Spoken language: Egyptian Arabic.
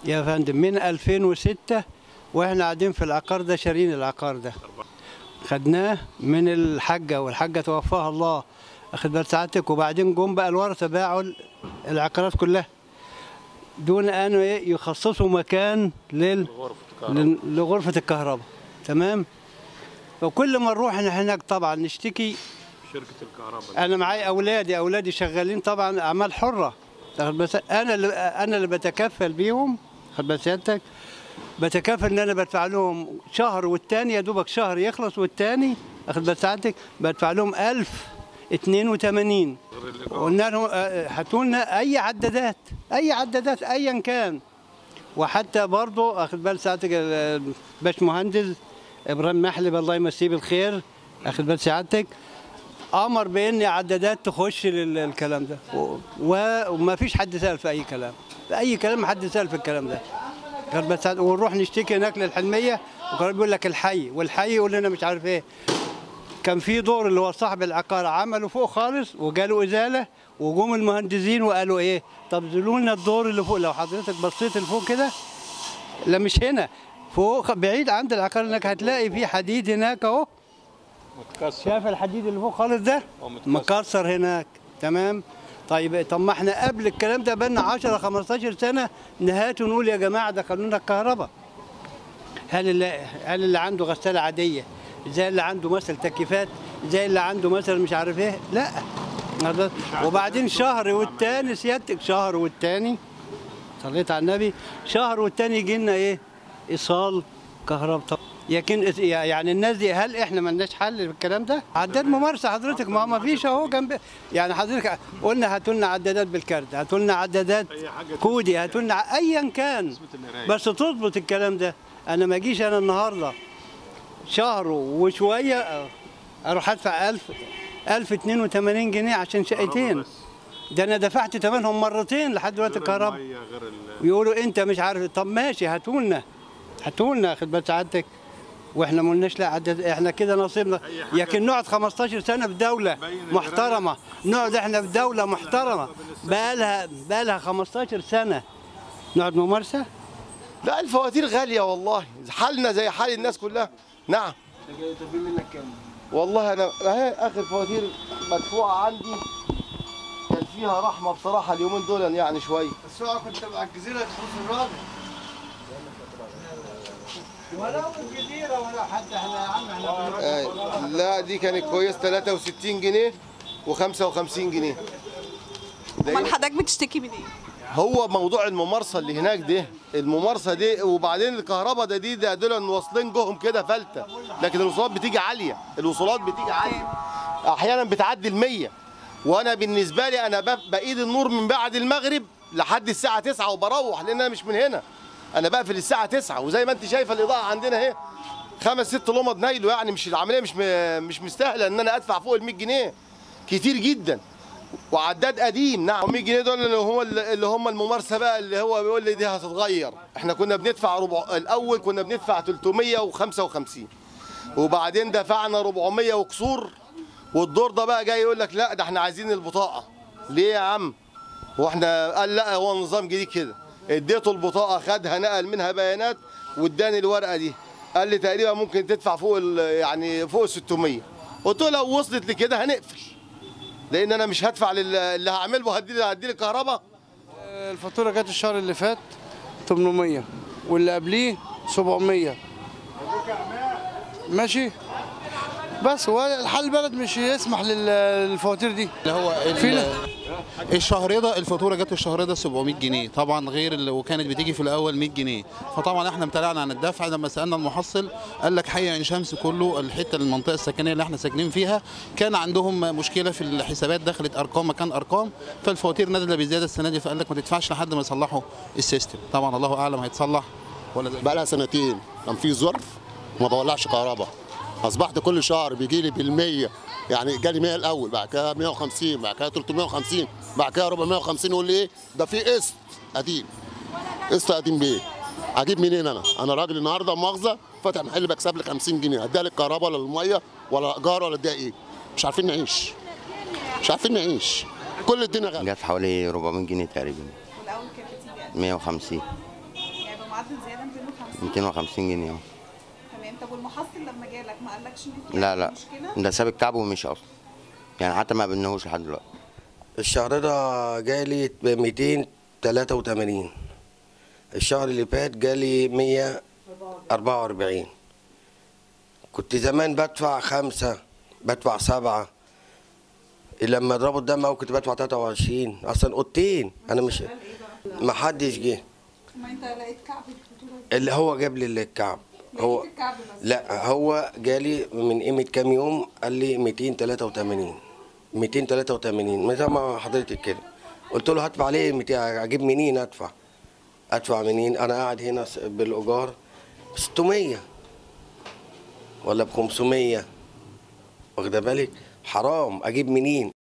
يا فندم من 2006 واحنا قاعدين في العقار ده شارين العقار ده خدناه من الحاجه والحاجه توفاها الله اخد بال سعادتك وبعدين جم بقى الورثه باعوا العقارات كلها دون ان يخصصوا مكان لل لل- لغرفه الكهرباء تمام وكل ما نروح إحنا هناك طبعا نشتكي شركه الكهرباء انا معايا اولادي اولادي شغالين طبعا اعمال حره تاخد بس انا اللي انا اللي بتكفل بيهم خد بال سيادتك بتكفل ان انا بدفع لهم شهر والتاني يا دوبك شهر يخلص والتاني اخد بال سعادتك بدفع لهم 1082 غير الايجار قلنا لهم آه، هاتوا لنا اي عدادات اي عدادات ايا كان وحتى برضه اخد بال سعادتك ال- الباش مهندس ابراهيم محلب الله يمسيه بالخير اخد بال سعادتك امر بان عدادات تخش للكلام ده و- و- وما فيش حد سال في اي كلام في اي كلام ما حد سال في الكلام ده قال بس هات- ونروح نشتكي هناك للحلميه وكان بيقول لك الحي والحي يقول لنا مش عارف ايه كان في دور اللي هو صاحب العقار عمله فوق خالص وجاله ازاله وجم المهندسين وقالوا ايه طب زلوا لنا الدور اللي فوق لو حضرتك بصيت لفوق كده لا مش هنا فوق بعيد عند العقار هناك هتلاقي في حديد هناك اهو متكسر شايف الحديد اللي فوق خالص ده هو متكسر. مكسر هناك تمام طيب طب ما احنا قبل الكلام ده بقالنا 10 15 سنه نهات ونقول يا جماعه دخلونا الكهرباء هل اللي هل اللي عنده غساله عاديه زي اللي عنده مثلا تكييفات زي اللي عنده مثلا مش عارف ايه لا هذا- وبعدين شهر والتاني سيادتك شهر والتاني صليت على النبي شهر والتاني يجي لنا ايه ايصال كهرباء طب لكن يعني الناس دي هل احنا ما لناش حل في الكلام ده؟ عداد ممارسه حضرتك ما ما فيش اهو جنب يعني حضرتك قلنا هاتوا لنا عدادات بالكارت هاتوا لنا عدادات أي حاجة كودي هاتوا لنا ايا كان تثبت القراية. بس تظبط الكلام ده انا ما اجيش انا النهارده شهر وشويه أه، اروح ادفع 1000 1082 جنيه عشان شقتين بس. ده انا دفعت ثمنهم مرتين لحد دلوقتي غير الكهرباء المية، غير ال- ويقولوا انت مش عارف طب ماشي هاتوا لنا هاتوا لنا خد بال سعادتك واحنا ما قلناش لا عدد احنا كده نصيبنا أي حاجة- لكن نقعد 15 سنه في دوله بين محترمه نقعد احنا في دوله محترمه بقى لها بقى لها 15 سنه نقعد ممارسه لا الفواتير غالية والله حالنا زي حال الناس كلها نعم والله انا اهي اخر فواتير مدفوعة عندي كان فيها رحمة بصراحة اليومين دول يعني شوية السوق كنت مع الجزيره الخصوص الرابع ولو الجزيره ولا حتى احنا يا عم احنا آه، لا دي كانت كويس 63 جنيه و55 جنيه امال حضرتك بتشتكي من ايه؟ هو موضوع الممارسه اللي هناك دي الممارسه دي وبعدين الكهرباء ده دي ده دول واصلين جوهم كده فلته لكن الوصولات بتيجي عاليه الوصولات بتيجي عاليه احيانا بتعدي ال100 وانا بالنسبه لي انا ب- بايد النور من بعد المغرب لحد الساعه 9 وبروح لان انا مش من هنا انا بقفل الساعه 9 وزي ما انت شايفه الاضاءه عندنا اهي خمس ست لمض نايلو يعني مش العمليه مش م- مش مستاهله ان انا ادفع فوق ال 100 جنيه كتير جدا وعداد قديم نعم 100 جنيه دول اللي هو اللي هم الممارسه بقى اللي هو بيقول لي دي هتتغير احنا كنا بندفع ربع الاول كنا بندفع 355 وبعدين دفعنا 400 وكسور والدور ده بقى جاي يقول لك لا ده احنا عايزين البطاقه ليه يا عم هو احنا قال لا هو نظام جديد كده اديته البطاقه خدها نقل منها بيانات واداني الورقه دي قال لي تقريبا ممكن تدفع فوق ال- يعني فوق ال 600 قلت له لو وصلت لكده هنقفل لان انا مش هدفع لل- اللي هعمله هدي هدي الكهرباء الفاتوره جت الشهر اللي فات 800 واللي قبليه 700 ماشي بس هو الحل البلد مش يسمح لل- للفواتير دي اللي هو ال- فينا. الشهر ده الفاتوره جت الشهر ده 700 جنيه طبعا غير اللي وكانت بتيجي في الاول 100 جنيه فطبعا احنا امتنعنا عن الدفع لما سالنا المحصل قال لك حي عين شمس كله الحته المنطقه السكنيه اللي احنا ساكنين فيها كان عندهم مشكله في الحسابات دخلت ارقام مكان ارقام فالفواتير نازله بزياده السنه دي فقال لك ما تدفعش لحد ما يصلحوا السيستم طبعا الله اعلم هيتصلح ولا زي بقى لها سنتين كان في ظرف وما بولعش كهرباء اصبحت كل شهر بيجي لي بال100 يعني جالي 100 الاول بعد كده 150 بعد كده 350 بعد كده 450 يقول لي ايه ده في قسط قديم قسط قديم بيه اجيب منين انا انا راجل النهارده مؤاخذه فاتح محل بكسب لي 50 جنيه اديها للكهرباء ولا الميه ولا ايجار ولا اديها ايه مش عارفين نعيش مش عارفين نعيش كل الدنيا غاليه جت حوالي 400 جنيه تقريبا والاول كانت بتيجي قد 150 250 جنيه أهو. تمام طب والمحصل لما جالك ما قالكش ان في لا لا مشكله ده ساب الكعب ومشي اصلا يعني حتى ما قابلناهوش لحد دلوقتي الشهر ده جالي ب 283 الشهر اللي فات جالي 144 كنت زمان بدفع خمسة بدفع سبعة لما ضربوا الدم أوي كنت بدفع 23 أصلا أوضتين أنا مش ما حدش جه ما انت لقيت كعب الفاتوره دي اللي هو جاب لي الكعب هو لقيت الكعب بس لا هو جالي من قيمة كام يوم قال لي 283 283 مثل ما حضرتك كده قلت له هدفع عليه 200 اجيب منين ادفع ادفع منين انا قاعد هنا س- بالايجار 600 ولا ب 500 واخده بالك حرام اجيب منين